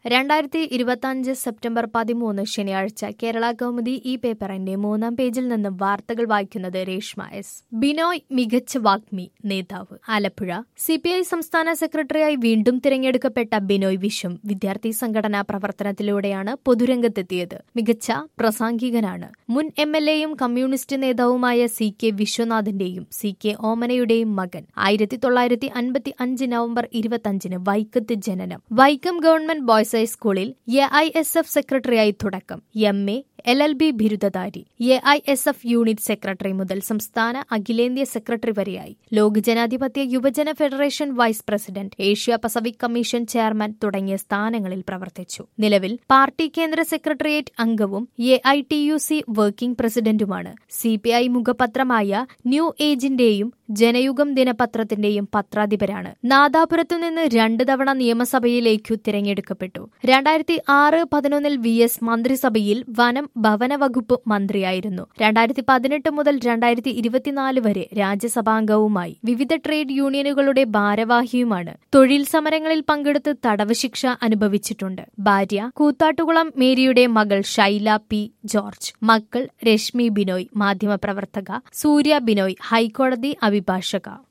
രണ്ടായിരത്തി ഇരുപത്തിയഞ്ച് സെപ്റ്റംബർ പതിമൂന്ന് ശനിയാഴ്ച കേരള കൗമുദി ഈ പേപ്പറിന്റെ മൂന്നാം പേജിൽ നിന്നും വാർത്തകൾ വായിക്കുന്നത് രേഷ്മ എസ് ബിനോയ് മികച്ച വാഗ്മി നേതാവ് ആലപ്പുഴ സിപിഐ സംസ്ഥാന സെക്രട്ടറിയായി വീണ്ടും തിരഞ്ഞെടുക്കപ്പെട്ട ബിനോയ് വിശ്വം വിദ്യാർത്ഥി സംഘടനാ പ്രവർത്തനത്തിലൂടെയാണ് പൊതുരംഗത്തെത്തിയത് മികച്ച പ്രസാംഗികനാണ് മുൻ എം എൽ എയും കമ്മ്യൂണിസ്റ്റ് നേതാവുമായ സി കെ വിശ്വനാഥന്റെയും സി കെ ഓമനയുടെയും മകൻ ആയിരത്തി തൊള്ളായിരത്തി അൻപത്തി അഞ്ച് നവംബർ ഇരുപത്തിയഞ്ചിന് വൈക്കത്ത് ജനനം വൈക്കം ഗവൺമെന്റ് ബോയ്സ് ഹൈസ്കൂളിൽ എ ഐ എസ് എഫ് സെക്രട്ടറിയായി തുടക്കം M A L L B ബിരുദധാരി A I S F unit secretary മുതൽ സംസ്ഥാന അഖിലേന്ത്യാ സെക്രട്ടറി വരെയായി ലോകജനാധിപത്യ യുവജന federation vice president Asia Pacific commission chairman തുടങ്ങിയ സ്ഥാനങ്ങളിൽ പ്രവർത്തിച്ചു നിലവിൽ പാർട്ടി കേന്ദ്ര സെക്രട്ടേറിയറ്റ് അംഗവും A I T U C working പ്രസിഡന്റുമാണ് സി പി ഐ മുഖപത്രമായ ന്യൂ ഏജിന്റെയും ജനയുഗം ദിനപത്രത്തിന്റെയും പത്രാധിപരാണ് നാദാപുരത്തു നിന്ന് രണ്ട് തവണ നിയമസഭയിലേക്കു തിരഞ്ഞെടുക്കപ്പെട്ടു രണ്ടായിരത്തി ആറ് പതിനൊന്നിൽ വി എസ് മന്ത്രിസഭയിൽ വനം ഭവന വകുപ്പ് മന്ത്രിയായിരുന്നു രണ്ടായിരത്തി പതിനെട്ട് മുതൽ രണ്ടായിരത്തി ഇരുപത്തിനാല് വരെ രാജ്യസഭാംഗവുമായി വിവിധ ട്രേഡ് യൂണിയനുകളുടെ ഭാരവാഹിയുമാണ് തൊഴിൽ സമരങ്ങളിൽ പങ്കെടുത്ത് തടവ് ശിക്ഷ അനുഭവിച്ചിട്ടുണ്ട് ഭാര്യ കൂത്താട്ടുകുളം മേരിയുടെ മകൾ ഷൈല പി ജോർജ് മക്കൾ രശ്മി ബിനോയ് മാധ്യമപ്രവർത്തക സൂര്യ ബിനോയ് ഹൈക്കോടതി അഭിഭാഷക